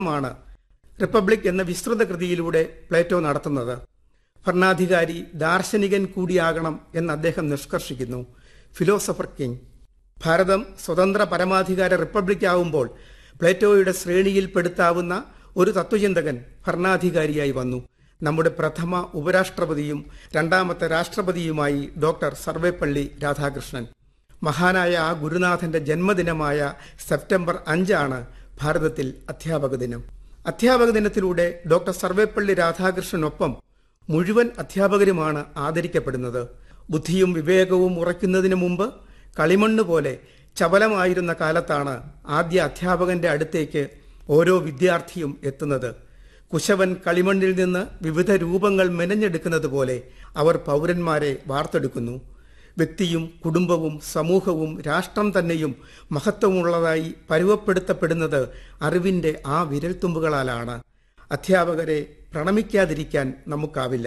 മാണ് റിപ്പബ്ലിക് എന്ന വിസ്തൃത കൃതിയിലൂടെ പ്ലേറ്റോ നടത്തുന്നത് ഭരണാധികാരി ദാർശനികൻ കൂടിയാകണം എന്ന് അദ്ദേഹം നിഷ്കർഷിക്കുന്നു ഫിലോസഫർ കിങ് ഭാരതം സ്വതന്ത്ര പരമാധികാര റിപ്പബ്ലിക് ആവുമ്പോൾ പ്ലേറ്റോയുടെ ശ്രേണിയിൽപ്പെടുത്താവുന്ന ഒരു തത്വചിന്തകൻ ഭരണാധികാരിയായി വന്നു നമ്മുടെ പ്രഥമ ഉപരാഷ്ട്രപതിയും രണ്ടാമത്തെ രാഷ്ട്രപതിയുമായി ഡോക്ടർ സർവേപ്പള്ളി രാധാകൃഷ്ണൻ മഹാനായ ആ ഗുരുനാഥന്റെ ജന്മദിനമായ സെപ്റ്റംബർ അഞ്ചാണ് ഭാരതത്തിൽ അധ്യാപക ദിനം അധ്യാപക ദിനത്തിലൂടെ ഡോക്ടർ സർവേപ്പള്ളി രാധാകൃഷ്ണനൊപ്പം മുഴുവൻ അധ്യാപകരുമാണ് ആദരിക്കപ്പെടുന്നത് ബുദ്ധിയും വിവേകവും ഉറയ്ക്കുന്നതിന് മുമ്പ് കളിമണ്ണ് പോലെ ചപലമായിരുന്ന കാലത്താണ് ആദ്യ അധ്യാപകന്റെ അടുത്തേക്ക് ഓരോ വിദ്യാർത്ഥിയും എത്തുന്നത് കുശവൻ കളിമണ്ണിൽ നിന്ന് വിവിധ രൂപങ്ങൾ മെനഞ്ഞെടുക്കുന്നത് പോലെ അവർ പൗരന്മാരെ വാർത്തെടുക്കുന്നു വ്യക്തിയും കുടുംബവും സമൂഹവും രാഷ്ട്രം തന്നെയും മഹത്വമുള്ളതായി പരുവപ്പെടുത്തപ്പെടുന്നത് അറിവിന്റെ ആ വിരൽത്തുമ്പുകളാലാണ് അധ്യാപകരെ പ്രണമിക്കാതിരിക്കാൻ നമുക്കാവില്ല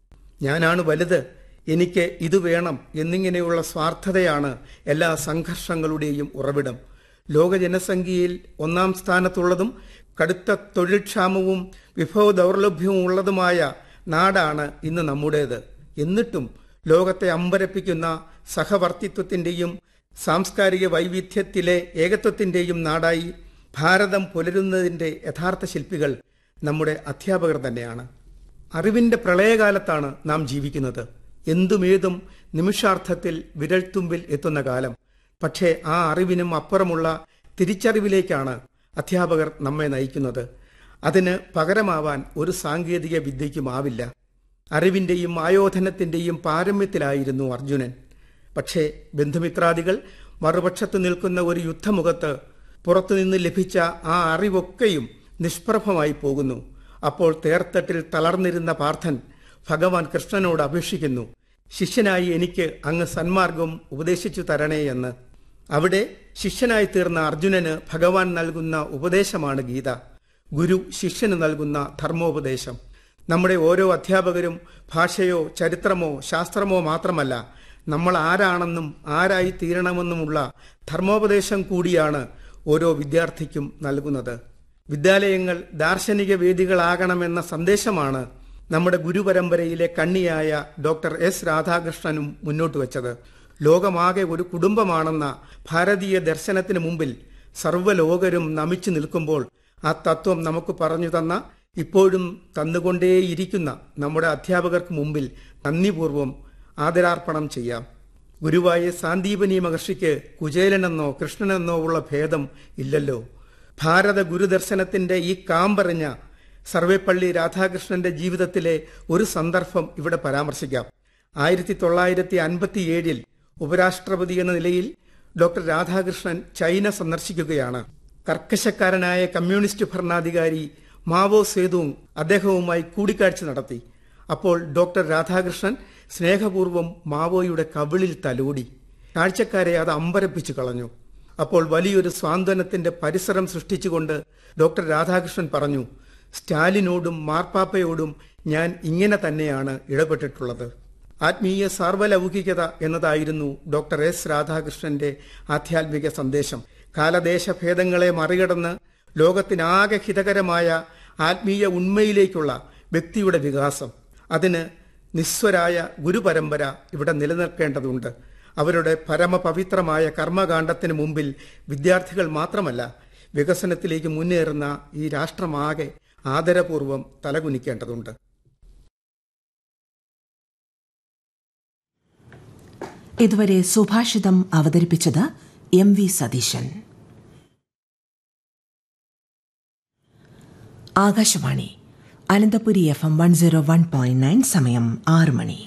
ഞാനാണ് വലുത് എനിക്ക് ഇത് വേണം എന്നിങ്ങനെയുള്ള സ്വാർത്ഥതയാണ് എല്ലാ സംഘർഷങ്ങളുടെയും ഉറവിടം ലോക ജനസംഖ്യയിൽ ഒന്നാം സ്ഥാനത്തുള്ളതും കടുത്ത തൊഴിൽക്ഷാമവും വിഭവ ദൗർലഭ്യവും ഉള്ളതുമായ നാടാണ് ഇന്ന് നമ്മുടേത് എന്നിട്ടും ലോകത്തെ അമ്പരപ്പിക്കുന്ന സഹവർത്തിത്വത്തിന്റെയും സാംസ്കാരിക വൈവിധ്യത്തിലെ ഏകത്വത്തിന്റെയും നാടായി ഭാരതം പുലരുന്നതിന്റെ യഥാർത്ഥ ശില്പികൾ നമ്മുടെ അധ്യാപകർ തന്നെയാണ് അറിവിന്റെ പ്രളയകാലത്താണ് നാം ജീവിക്കുന്നത് എന്തുമേതും നിമിഷാർത്ഥത്തിൽ വിരൽത്തുമ്പിൽ എത്തുന്ന കാലം പക്ഷേ ആ അറിവിനും അപ്പുറമുള്ള തിരിച്ചറിവിലേക്കാണ് അധ്യാപകർ നമ്മെ നയിക്കുന്നത് അതിന് പകരമാവാൻ ഒരു സാങ്കേതിക വിദ്യയ്ക്കുമാവില്ല അറിവിന്റെയും ആയോധനത്തിന്റെയും പാരമ്യത്തിലായിരുന്നു അർജുനൻ പക്ഷേ ബന്ധുമിത്രാദികൾ മറുപക്ഷത്ത് നിൽക്കുന്ന ഒരു യുദ്ധമുഖത്ത് പുറത്തുനിന്ന് ലഭിച്ച ആ അറിവൊക്കെയും നിഷ്പ്രഭമായി പോകുന്നു അപ്പോൾ തേർത്തട്ടിൽ തളർന്നിരുന്ന പാർത്ഥൻ ഭഗവാൻ കൃഷ്ണനോട് അപേക്ഷിക്കുന്നു ശിഷ്യനായി എനിക്ക് അങ്ങ് സന്മാർഗം ഉപദേശിച്ചു തരണേ എന്ന് അവിടെ ശിഷ്യനായി തീർന്ന അർജുനന് ഭഗവാൻ നൽകുന്ന ഉപദേശമാണ് ഗീത ഗുരു ശിഷ്യന് നൽകുന്ന ധർമ്മോപദേശം നമ്മുടെ ഓരോ അധ്യാപകരും ഭാഷയോ ചരിത്രമോ ശാസ്ത്രമോ മാത്രമല്ല നമ്മൾ ആരാണെന്നും ആരായി തീരണമെന്നുമുള്ള ധർമ്മോപദേശം കൂടിയാണ് ഓരോ വിദ്യാർത്ഥിക്കും നൽകുന്നത് വിദ്യാലയങ്ങൾ ദാർശനിക വേദികളാകണമെന്ന സന്ദേശമാണ് നമ്മുടെ ഗുരുപരമ്പരയിലെ കണ്ണിയായ ഡോക്ടർ എസ് രാധാകൃഷ്ണനും മുന്നോട്ട് വച്ചത് ലോകമാകെ ഒരു കുടുംബമാണെന്ന ഭാരതീയ ദർശനത്തിന് മുമ്പിൽ സർവ്വലോകരും നമിച്ചു നിൽക്കുമ്പോൾ ആ തത്വം നമുക്ക് പറഞ്ഞു തന്ന ഇപ്പോഴും തന്നുകൊണ്ടേയിരിക്കുന്ന നമ്മുടെ അധ്യാപകർക്ക് മുമ്പിൽ നന്ദിപൂർവം ആദരാർപ്പണം ചെയ്യാം ഗുരുവായ സാന്ദീപനി മഹർഷിക്ക് കുചേലനെന്നോ കൃഷ്ണനെന്നോ ഉള്ള ഭേദം ഇല്ലല്ലോ ഭാരത ഗുരുദർശനത്തിന്റെ ഈ കാമ്പറിഞ്ഞ സർവേപ്പള്ളി രാധാകൃഷ്ണന്റെ ജീവിതത്തിലെ ഒരു സന്ദർഭം ഇവിടെ പരാമർശിക്കാം ആയിരത്തി തൊള്ളായിരത്തി അൻപത്തിയേഴിൽ ഉപരാഷ്ട്രപതി എന്ന നിലയിൽ ഡോക്ടർ രാധാകൃഷ്ണൻ ചൈന സന്ദർശിക്കുകയാണ് കർക്കശക്കാരനായ കമ്മ്യൂണിസ്റ്റ് ഭരണാധികാരി മാവോ സേതുവും അദ്ദേഹവുമായി കൂടിക്കാഴ്ച നടത്തി അപ്പോൾ ഡോക്ടർ രാധാകൃഷ്ണൻ സ്നേഹപൂർവ്വം മാവോയുടെ കവിളിൽ തലോടി കാഴ്ചക്കാരെ അത് അമ്പരപ്പിച്ചു കളഞ്ഞു അപ്പോൾ വലിയൊരു സ്വാന്തനത്തിന്റെ പരിസരം സൃഷ്ടിച്ചുകൊണ്ട് ഡോക്ടർ രാധാകൃഷ്ണൻ പറഞ്ഞു സ്റ്റാലിനോടും മാർപ്പാപ്പയോടും ഞാൻ ഇങ്ങനെ തന്നെയാണ് ഇടപെട്ടിട്ടുള്ളത് ആത്മീയ സാർവലൗകികത എന്നതായിരുന്നു ഡോക്ടർ എസ് രാധാകൃഷ്ണന്റെ ആധ്യാത്മിക സന്ദേശം കാലദേശഭേദങ്ങളെ മറികടന്ന് ലോകത്തിനാകെ ഹിതകരമായ ആത്മീയ ഉണ്മയിലേക്കുള്ള വ്യക്തിയുടെ വികാസം അതിന് നിസ്വരായ ഗുരുപരമ്പര ഇവിടെ നിലനിൽക്കേണ്ടതുണ്ട് അവരുടെ പരമപവിത്രമായ കർമ്മകാണ്ഡത്തിന് മുമ്പിൽ വിദ്യാർത്ഥികൾ മാത്രമല്ല വികസനത്തിലേക്ക് മുന്നേറുന്ന ഈ രാഷ്ട്രമാകെ ആദരപൂർവം തലകുനിക്കേണ്ടതുണ്ട് ഇതുവരെ സുഭാഷിതം അവതരിപ്പിച്ചത് M V Satheesan Akashvani Ananthapuri F M one zero one point nine സമയം ആറ് മണി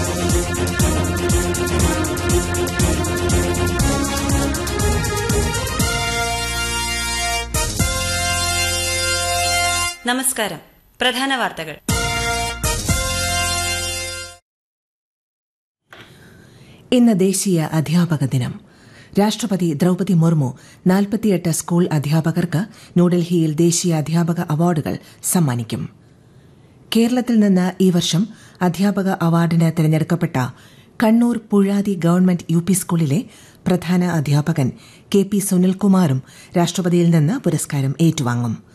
നമസ്കാരം പ്രധാന വാർത്തകൾ ഇന്ന് ദേശീയ അധ്യാപക ദിനം രാഷ്ട്രപതി ദ്രൌപതി മുർമു നാൽപ്പത്തിയെട്ട് സ്കൂൾ അധ്യാപകർക്ക് ന്യൂഡൽഹിയിൽ ദേശീയ അധ്യാപക അവാർഡുകൾ സമ്മാനിക്കും കേരളത്തിൽ നിന്ന് ഈ വർഷം അധ്യാപക അവാർഡിന് തിരഞ്ഞെടുക്കപ്പെട്ട Kannur Puzhathi government U P സ്കൂളിലെ പ്രധാന അധ്യാപകൻ കെ പി സുനിൽകുമാറും രാഷ്ട്രപതിയിൽ നിന്ന് പുരസ്കാരം ഏറ്റുവാങ്ങും